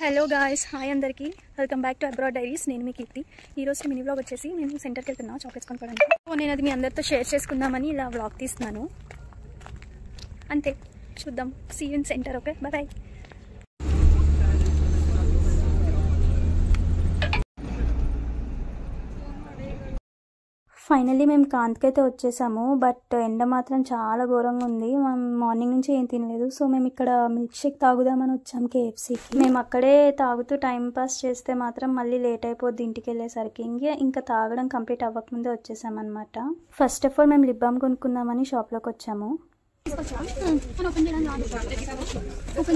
hello guys hi అందరికీ welcome back to abroad diaries నేను మీ కీర్తి ఈ రోజు మినీ వ్లాగ్ వచ్చేసి నేను సెంటర్కి వెళ్తున్నా చాక్లెట్స్ కొనుక్కోవడానికి సో నేను అది మీ అందరితో షేర్ చేసుకుందామని ఇలా వ్లాగ్ తీస్తున్నాను అంతే చూద్దాం see in centre okay bye finally మేము కాంత్కి అయితే వచ్చేసాము బట్ ఎండ మాత్రం చాలా ఘోరంగా ఉంది మనం మార్నింగ్ నుంచి ఏం తినలేదు సో మేము ఇక్కడ మిల్క్ షేక్ తాగుదామని వచ్చాం కేఎఫ్సీకి మేము అక్కడే తాగుతూ టైం పాస్ చేస్తే మాత్రం మళ్ళీ లేట్ అయిపోద్ది ఇంటికి వెళ్ళేసరికి ఇంకే ఇంకా తాగడం కంప్లీట్ అవ్వకముందే వచ్చేసాం అనమాట ఫస్ట్ ఆఫ్ ఆల్ మేము లిప్ బామ్ కొనుక్కుందామని షాప్లోకి వచ్చాము ఓపెన్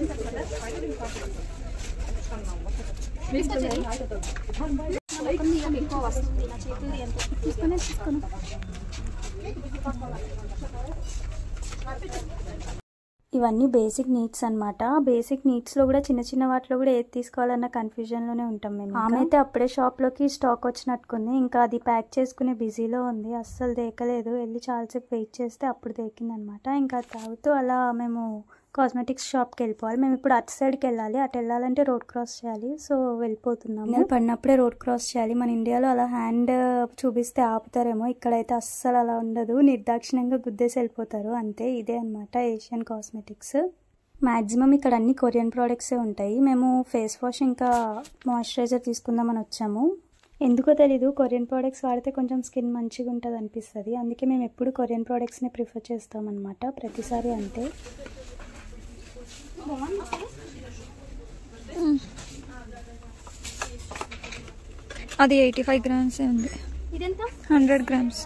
తీసుకునే తీసుకుని ఇవన్నీ బేసిక్ నీడ్స్ అనమాట బేసిక్ నీడ్స్లో కూడా చిన్న చిన్న వాటిలో కూడా ఏది తీసుకోవాలన్న కన్ఫ్యూజన్లోనే ఉంటాం మేము ఆమె అయితే అప్పుడే షాప్లోకి స్టాక్ వచ్చినట్టుకుంది ఇంకా అది ప్యాక్ చేసుకునే బిజీలో ఉంది అస్సలు దేకలేదు వెళ్ళి చాలాసేపు వెయిట్ చేస్తే అప్పుడు దేకింది అనమాట ఇంకా అది తాగుతూ అలా మేము కాస్మెటిక్స్ షాప్కి వెళ్ళిపోవాలి మేము ఇప్పుడు అటు సైడ్కి వెళ్ళాలి అటు వెళ్ళాలంటే రోడ్ క్రాస్ చేయాలి సో వెళ్ళిపోతున్నాము నేను పడినప్పుడే రోడ్ క్రాస్ చేయాలి మన ఇండియాలో అలా హ్యాండ్ చూపిస్తే ఆపుతారేమో ఇక్కడైతే అస్సలు అలా ఉండదు నిర్దాక్షిణ్యంగా గుద్దేసి వెళ్ళిపోతారు అంతే ఇదే అనమాట ఏషియన్ కాస్మెటిక్స్ మ్యాక్సిమం ఇక్కడ అన్ని కొరియన్ ప్రోడక్ట్సే ఉంటాయి మేము ఫేస్ వాష్ ఇంకా మాయిశ్చరైజర్ తీసుకుందామని వచ్చాము ఎందుకో తెలీదు కొరియన్ ప్రోడక్ట్స్ వాడితే కొంచెం స్కిన్ మంచిగా ఉంటుంది అనిపిస్తుంది అందుకే మేము ఎప్పుడు కొరియన్ ప్రోడక్ట్స్ని ప్రిఫర్ చేస్తాం అనమాట ప్రతిసారి అంతే అది ఎయిటీ ఫైవ్ గ్రామ్స్ ఉంది ఇదెంత హండ్రెడ్ గ్రామ్స్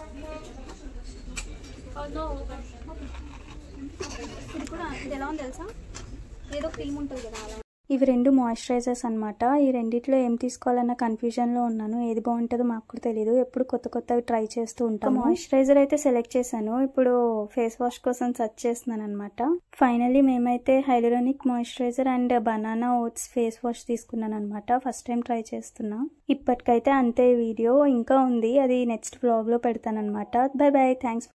ఇది కూడా ఇది ఎలా ఉంది తెలుసా ఏదో క్రీమ్ ఉంటుంది కదా అలా ఇవి రెండు మాయిశ్చరైజర్స్ అనమాట ఈ రెండిట్లో ఏం తీసుకోవాలన్న కన్ఫ్యూజన్లో ఉన్నాను ఏది బాగుంటుందో మాకు కూడా తెలియదు ఎప్పుడు కొత్త కొత్తవి ట్రై చేస్తూ ఉంటాను మాయిశ్చరైజర్ అయితే సెలెక్ట్ చేశాను ఇప్పుడు ఫేస్ వాష్ కోసం సర్చ్ చేస్తున్నాను అనమాట ఫైనల్లీ మేమైతే hyaluronic moisturiser and banana oats face wash తీసుకున్నాను అనమాట ఫస్ట్ టైం ట్రై చేస్తున్నా ఇప్పటికైతే అంతే వీడియో ఇంకా ఉంది అది నెక్స్ట్ వ్లాగ్లో పెడతాను అనమాట బై బై థ్యాంక్స్